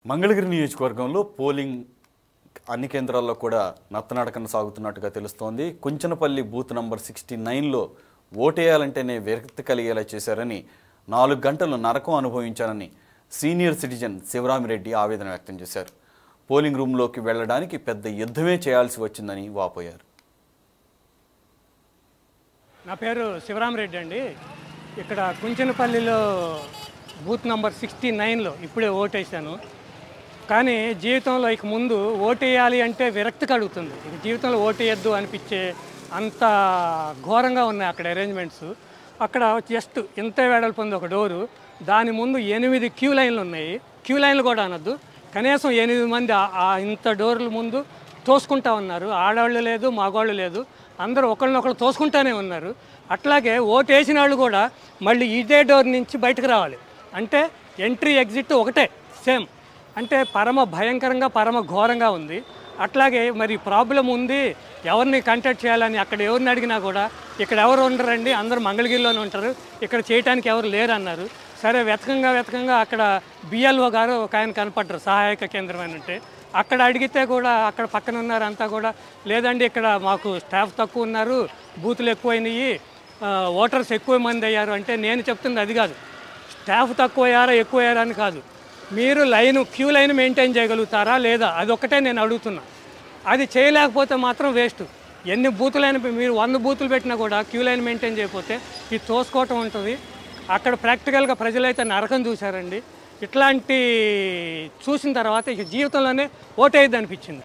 మంగళగిరి నియోజకవర్గంలో పోలింగ్ అన్ని కేంద్రాల్లో కూడా నత్తనడకన సాగుతున్నట్టుగా తెలుస్తోంది కుంచనపల్లి బూత్ నంబర్ సిక్స్టీ నైన్లో ఓటేయాలంటేనే విరక్తి కలిగేలా చేశారని నాలుగు గంటలు నరకం అనుభవించారని సీనియర్ సిటిజన్ శివరామిరెడ్డి ఆవేదన వ్యక్తం చేశారు పోలింగ్ రూమ్లోకి వెళ్ళడానికి పెద్ద యుద్ధమే చేయాల్సి వచ్చిందని వాపోయారు నా పేరు శివరామరెడ్డి అండి ఇక్కడ కుంచనపల్లిలో బూత్ నంబర్ సిక్స్టీ నైన్లో ఇప్పుడే ఓటేసాను కానీ జీవితంలో ఇక ముందు ఓటేయాలి అంటే విరక్తి కలుగుతుంది ఇక జీవితంలో ఓటేయద్దు అనిపించే అంత ఘోరంగా ఉన్నాయి అక్కడ అరేంజ్మెంట్స్ అక్కడ జస్ట్ ఇంత వెడల్పు ఉంది ఒక డోరు దాని ముందు ఎనిమిది క్యూ లైన్లు ఉన్నాయి క్యూ లైన్లు కూడా అనొద్దు కనీసం ఎనిమిది మంది ఆ- ఆ ఇంత డోర్ల ముందు తోసుకుంటా ఉన్నారు ఆడవాళ్ళు లేదు మగవాళ్ళు లేదు అందరూ ఒకళ్ళనొకళ్ళు తోసుకుంటానే ఉన్నారు అట్లాగే ఓటు వేసిన వాళ్ళు కూడా మళ్ళీ ఇదే డోర్ నుంచి బయటకు రావాలి అంటే ఎంట్రీ ఎగ్జిట్ ఒకటే సేమ్ అంటే పరమ భయంకరంగా పరమ ఘోరంగా ఉంది అట్లాగే మరి ప్రాబ్లం ఉంది ఎవరిని కాంటాక్ట్ చేయాలని అక్కడ ఎవరిని అడిగినా కూడా ఇక్కడ ఎవరు ఉండరండి అందరూ మంగళగిరిలోనే ఉంటారు ఇక్కడ చేయడానికి ఎవరు లేరు అన్నారు సరే వెతకంగా వెతకంగా అక్కడ బిఎల్ఓ గారు ఒక ఆయన కనపడ్డారు సహాయక కేంద్రం అని ఉంటే అక్కడ అడిగితే కూడా అక్కడ పక్కన ఉన్నారు అంతా కూడా లేదండి ఇక్కడ మాకు స్టాఫ్ తక్కువ ఉన్నారు బూతులు ఎక్కువైనాయి ఆ, ఓటర్స్ ఎక్కువ మంది అయ్యారు అంటే నేను చెప్తుంది అది కాదు స్టాఫ్ తక్కువ అయ్యారా ఎక్కువ అయ్యారా అని కాదు మీరు లైన్ క్యూ లైన్ మెయింటైన్ చేయగలుగుతారా లేదా అది ఒక్కటే నేను అడుగుతున్నా అది చేయలేకపోతే మాత్రం వేస్ట్ ఎన్ని బూతులైన మీరు వంద బూతులు పెట్టినా కూడా క్యూ లైన్ మెయింటైన్ చేయకపోతే ఇది తోసుకోవటం ఉంటుంది అక్కడ ప్రాక్టికల్గా ప్రజలైతే నరకం చూశారండి ఇట్లాంటి చూసిన తర్వాత ఇక జీవితంలోనే ఓటేయద్దు అనిపించింది